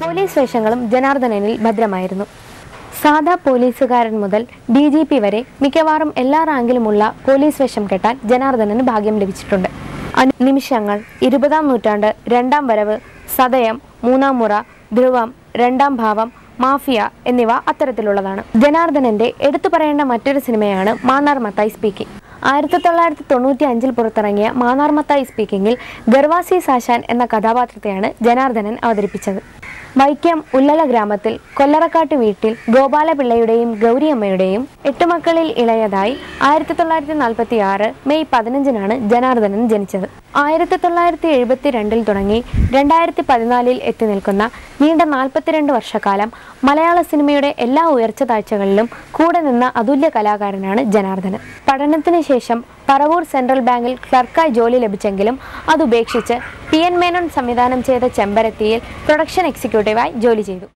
police വേഷങ്ങളും ജനാർദ്ദനനിൽ ഭദ്രമായിരുന്നു സാധാ പോലീസുകാരൻ മുതൽ ഡി ജി പി വരെ മിക്കവാറും എല്ലാ റാങ്കിലുമുള്ള പോലീസ് വേഷം കെട്ടാൻ ജനാർദ്ദനന് ഭാഗ്യം ലഭിച്ചിട്ടുണ്ട് അനു- നിമിഷങ്ങൾ ഇരുപതാം നൂറ്റാണ്ട് രണ്ടാം വരവ് സതയം മൂന്നാം മുറ ധ്രുവം രണ്ടാം ഭാവം മാഫിയ എന്നിവ അത്തരത്തിലുള്ളതാണ് ജനാർദ്ദനന്റെ എടുത്തു പറയേണ്ട മറ്റൊരു സിനിമയാണ് മാന്നാർ മത്തായി സ്പീക്കിംഗ് ആയിരത്തി തൊള്ളായിരത്തി തൊണ്ണൂറ്റി അഞ്ചിൽ പുറത്തിറങ്ങിയ മാന്നാർ മത്തായി സ്പീക്കിംഗിൽ ഗർവാസി സാശാൻ എന്ന കഥാപാത്രത്തെയാണ് ജനാർദ്ദനൻ അവതരിപ്പിച്ചത് വൈക്കം ഉല്ലല ഗ്രാമത്തിൽ കൊല്ലറക്കാട്ട് വീട്ടിൽ ഗോപാലപിള്ളയുടെയും ഗൗരിയമ്മയുടെയും എട്ട് മക്കളിൽ ഇളയതായി ആയിരത്തി തൊള്ളായിരത്തി നാൽപ്പത്തി ആറ് മെയ് പതിനഞ്ചിനാണ് ജനാർദ്ദനൻ ജനിച്ചത് ആയിരത്തി തൊള്ളായിരത്തി എഴുപത്തി രണ്ടിൽ തുടങ്ങി രണ്ടായിരത്തി പതിനാലിൽ എത്തി നിൽക്കുന്ന നീണ്ട നാൽപ്പത്തിരണ്ട് വർഷക്കാലം മലയാള സിനിമയുടെ എല്ലാ ഉയർച്ച താഴ്ചകളിലും കൂടെ നിന്ന അതുല്യ കലാകാരനാണ് ജനാർദ്ദനൻ പഠനത്തിന് ശേഷം പറവൂർ സെൻട്രൽ ബാങ്കിൽ ക്ലർക്കായി ജോലി ലഭിച്ചെങ്കിലും അത് ഉപേക്ഷിച്ച് പി എൻ മേനോൻ സംവിധാനം ചെയ്ത ചെമ്പരത്തിയിൽ പ്രൊഡക്ഷൻ എക്സിക്യൂട്ടീവായി ജോലി ചെയ്തു